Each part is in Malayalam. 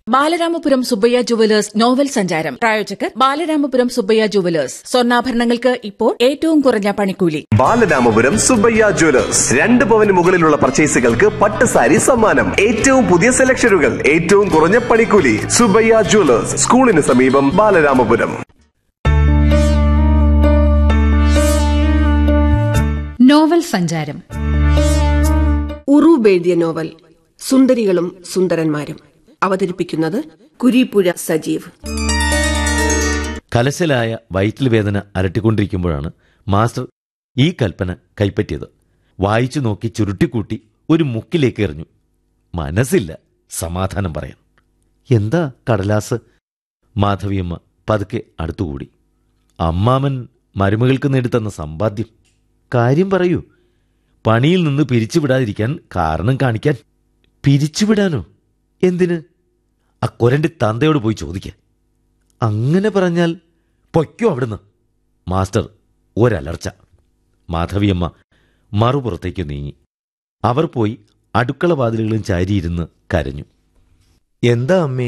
ബാലരാമപുരം സുബ്ബയ്യ ജുവലേഴ്സ് നോവൽ സഞ്ചാരം പ്രായോജകർ ബാലരാമപുരം സുബ്ബയ്യ ജുവലേഴ്സ് സ്വർണ്ണാഭരണങ്ങൾക്ക് ഇപ്പോൾ ഏറ്റവും കുറഞ്ഞ പണിക്കൂലി ബാലരാമപുരം സുബ്ബയ്യ ജ്വല്ലേഴ്സ് രണ്ട് പവന് മുകളിലുള്ള പർച്ചേസുകൾക്ക് പട്ട് സാരി സമ്മാനം ഏറ്റവും പുതിയ സെലക്ഷനുകൾ ഏറ്റവും കുറഞ്ഞ പണിക്കൂലി സുബ്ബയ്യ ജ്വല്ലേഴ്സ് സ്കൂളിന് സമീപം ബാലരാമപുരം നോവൽ സഞ്ചാരം ഉറൂബ് എഴുതിയ നോവൽ സുന്ദരികളും സുന്ദരന്മാരും അവതരിപ്പിക്കുന്നത് കുരീപ്പുഴ സജീവ് കലശലായ വയറ്റിൽ വേദന അലട്ടിക്കൊണ്ടിരിക്കുമ്പോഴാണ് മാസ്റ്റർ ഈ കൽപ്പന കൈപ്പറ്റിയത് വായിച്ചു നോക്കി ചുരുട്ടിക്കൂട്ടി ഒരു മുക്കിലേക്ക് എറിഞ്ഞു മനസ്സില്ല സമാധാനം പറയാൻ എന്താ കടലാസ് മാധവിയമ്മ പതുക്കെ അടുത്തുകൂടി അമ്മാമൻ മരുമകൾക്ക് നേടിത്തന്ന സമ്പാദ്യം കാര്യം പറയൂ പണിയിൽ നിന്ന് പിരിച്ചുവിടാതിരിക്കാൻ കാരണം കാണിക്കാൻ പിരിച്ചുവിടാനോ എന്തിന് അക്കൊരൻ്റെ തന്തയോട് പോയി ചോദിക്കാൻ അങ്ങനെ പറഞ്ഞാൽ പൊയ്ക്കോ അവിടുന്ന് മാസ്റ്റർ ഒരലർച്ച മാധവിയമ്മ മറുപുറത്തേക്ക് നീങ്ങി അവർ പോയി അടുക്കള വാതിലുകളും ചാരിയിരുന്ന് കരഞ്ഞു എന്താ അമ്മേ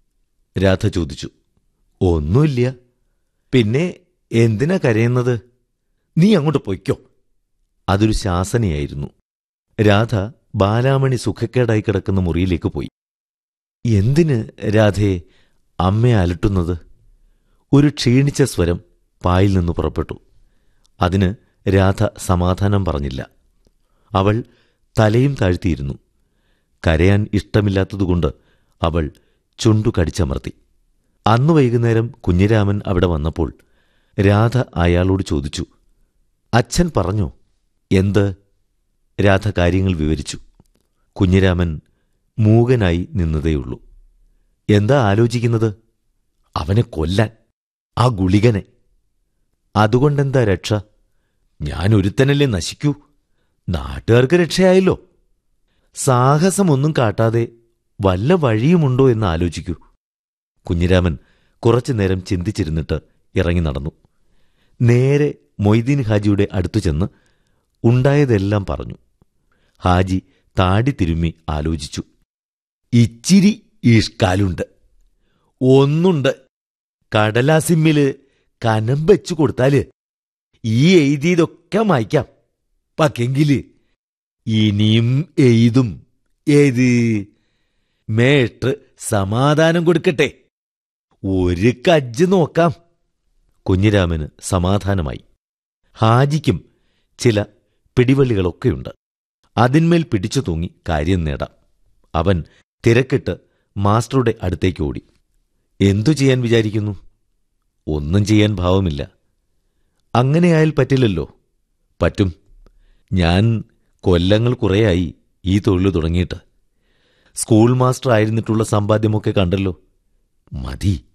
രാധ ചോദിച്ചു ഒന്നുമില്ല പിന്നെ എന്തിനാ കരയുന്നത് നീ അങ്ങോട്ട് പൊയ്ക്കോ അതൊരു ശാസനയായിരുന്നു രാധ ബാലാമണി സുഖക്കേടായി കിടക്കുന്ന മുറിയിലേക്ക് പോയി എന്തിന് രാധയെ അമ്മയെ അലട്ടുന്നത് ഒരു ക്ഷീണിച്ച സ്വരം പായിൽ നിന്ന് പുറപ്പെട്ടു അതിന് രാധ സമാധാനം പറഞ്ഞില്ല അവൾ തലയും താഴ്ത്തിയിരുന്നു കരയാൻ ഇഷ്ടമില്ലാത്തതുകൊണ്ട് അവൾ ചുണ്ടു കടിച്ചമർത്തി അന്ന് വൈകുന്നേരം കുഞ്ഞിരാമൻ അവിടെ വന്നപ്പോൾ രാധ അയാളോട് ചോദിച്ചു അച്ഛൻ പറഞ്ഞോ എന്ത് രാധ കാര്യങ്ങൾ വിവരിച്ചു കുഞ്ഞിരാമൻ മൂകനായി നിന്നതേയുള്ളൂ എന്താ ആലോചിക്കുന്നത് അവനെ കൊല്ലാൻ ആ ഗുളികനെ അതുകൊണ്ടെന്താ രക്ഷ ഞാൻ ഒരുത്തനല്ലേ നശിക്കൂ നാട്ടുകാർക്ക് രക്ഷയായല്ലോ സാഹസമൊന്നും കാട്ടാതെ വല്ല വഴിയുമുണ്ടോ എന്ന് ആലോചിക്കൂ കുഞ്ഞിരാമൻ കുറച്ചുനേരം ചിന്തിച്ചിരുന്നിട്ട് ഇറങ്ങി നടന്നു നേരെ മൊയ്തീൻ ഹാജിയുടെ അടുത്തു ചെന്ന് ഉണ്ടായതെല്ലാം പറഞ്ഞു ഹാജി താടി തിരുമ്മി ആലോചിച്ചു ഇച്ചിരി ഈഷ്കാലുണ്ട് ഒന്നുണ്ട് കടലാസിമ്മില് കനം വെച്ചു കൊടുത്താല് ഈ എഴുതിയതൊക്കെ മായ്ക്കാം പക്കെങ്കില് ഇനിയും എഴുതും ഏത് മേട്ട് സമാധാനം കൊടുക്കട്ടെ ഒരു കജ്ജ് നോക്കാം കുഞ്ഞിരാമന് സമാധാനമായി ഹാജിക്കും ചില പിടിവള്ളികളൊക്കെയുണ്ട് അതിന്മേൽ പിടിച്ചു തൂങ്ങി കാര്യം നേടാം അവൻ തിരക്കിട്ട് മാസ്റ്ററുടെ അടുത്തേക്ക് ഓടി എന്തു ചെയ്യാൻ വിചാരിക്കുന്നു ഒന്നും ചെയ്യാൻ ഭാവമില്ല അങ്ങനെയായാൽ പറ്റില്ലല്ലോ പറ്റും ഞാൻ കൊല്ലങ്ങൾ കുറേയായി ഈ തൊഴിൽ തുടങ്ങിയിട്ട് സ്കൂൾ മാസ്റ്റർ ആയിരുന്നിട്ടുള്ള സമ്പാദ്യമൊക്കെ കണ്ടല്ലോ മതി